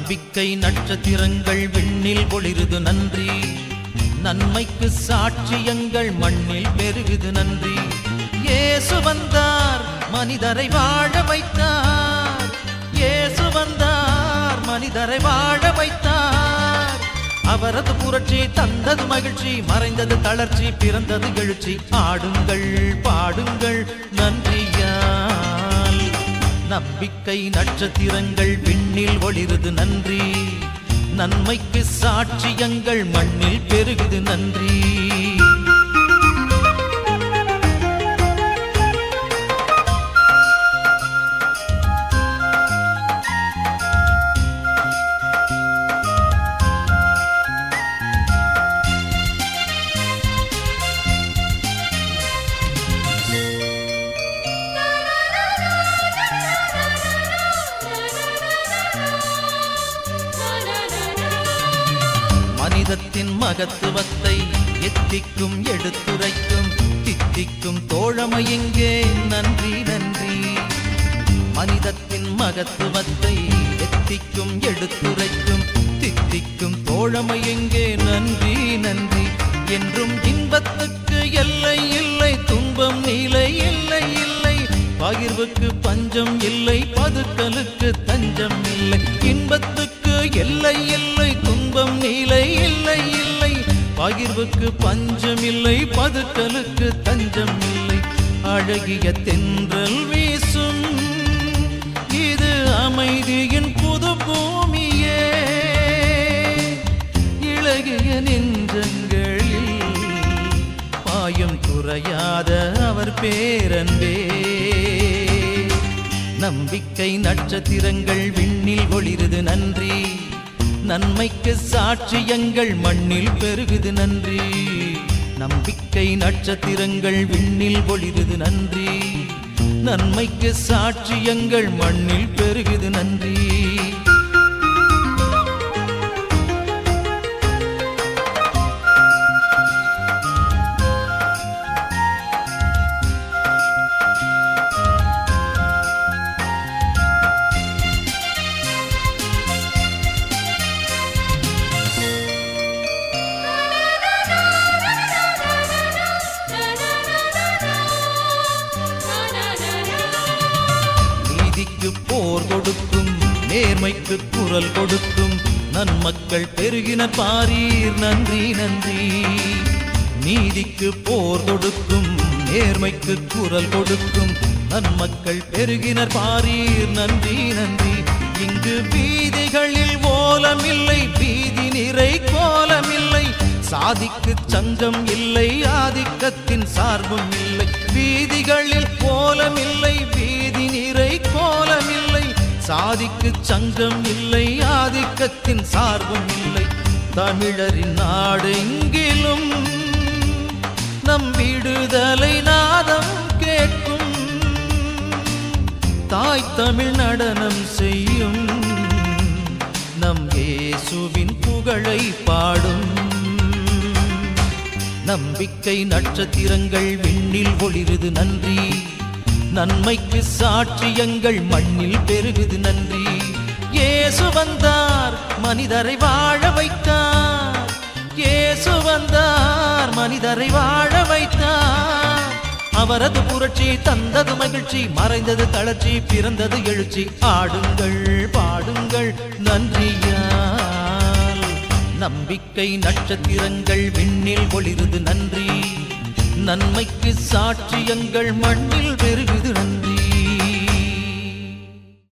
நம்பிக்கை நட்சத்திரங்கள் விண்ணில் ஒளிருது நன்றி நன்மைக்கு சாட்சியங்கள் மண்ணில் பெருகுது நன்றி இயேசு வந்தார் மனிதரை வாழ வைத்தார் இயேசு வந்தார் மனிதரை வாழ வைத்தார் அவரது புரட்சி தந்தது மகிழ்ச்சி மறைந்தது தளர்ச்சி பிறந்தது எழுச்சி ஆடுங்கள் பாடுங்கள் நன்றியால் நம்பிக்கை நட்சத்திரங்கள் விண்ணில் ஒளிருது நன்றி நன்மைக்கு சாட்சியங்கள் மண்ணில் பெருகுது நன்றி மனிதத்தின் மகத்துவத்தை எத்திக்கும் எடுத்துரைக்கும் தித்திக்கும் தோழமை எங்கே நன்றி நன்றி மனிதத்தின் மகத்துவத்தை எத்திக்கும் எடுத்துரைக்கும் தித்திக்கும் தோழமை எங்கே நன்றி நன்றி என்றும் இன்பத்துக்கு எல்லை இல்லை துன்பம் நிலை இல்லை இல்லை பகிர்வுக்கு பஞ்சம் இல்லை பதுக்கலுக்கு தஞ்சம் இல்லை இன்பத்துக்கு எல்லை இல்லை துன்பம் நிலை இல்லை இல்லை பகிர்வுக்கு பஞ்சம் இல்லை பதுக்கலுக்கு தஞ்சம் இல்லை அழகிய தென்றல் வீசும் இது அமைதியின் புது பூமியே இளகிய நெஞ்சங்களில் பாயும் குறையாத அவர் பேரன்பே நம்பிக்கை நட்சத்திரங்கள் விண்ணில் ஒளிருது நன்றி நன்மைக்கு சாட்சியங்கள் மண்ணில் பெருகுது நன்றி நம்பிக்கை நட்சத்திரங்கள் விண்ணில் ஒளிருது நன்றி நன்மைக்கு சாட்சியங்கள் மண்ணில் பெருகுது நன்றி நீதிக்கு போர் கொடுக்கும் நேர்மைக்கு குரல் கொடுக்கும் நன்மக்கள் பெருகின பாரீர் நன்றி நன்றி நீதிக்கு போர் கொடுக்கும் நேர்மைக்கு குரல் கொடுக்கும் நன்மக்கள் பெருகினர் பாரீர் நன்றி நன்றி இங்கு வீதிகளில் ஓலமில்லை வீதி நிறை கோலமில்லை சாதிக்கு சங்கம் இல்லை ஆதிக்கத்தின் சார்பும் இல்லை வீதிகளில் கோலமில்லை வீதி நிறை கோலமில்லை சாதிக்கு சங்கம் இல்லை ஆதிக்கத்தின் சார்பும் இல்லை தமிழரின் நாடெங்கிலும் நம் விடுதலை நாதம் கேட்கும் தாய் தமிழ் நடனம் செய்யும் நம் இயேசுவின் புகழை பாடும் நம்பிக்கை நட்சத்திரங்கள் விண்ணில் ஒளிருது நன்றி நன்மைக்கு சாட்சியங்கள் மண்ணில் பெருகுது நன்றி இயேசு வந்தார் மனிதரை வாழ வைத்தார் இயேசு வந்தார் மனிதரை வாழ வைத்தார் அவரது புரட்சி தந்தது மகிழ்ச்சி மறைந்தது தளர்ச்சி பிறந்தது எழுச்சி ஆடுங்கள் பாடுங்கள் நன்றியால் நம்பிக்கை நட்சத்திரங்கள் விண்ணில் ஒளிருது நன்றி நன்மைக்கு சாட்சியங்கள் மண்ணில் பெருகுது நன்றி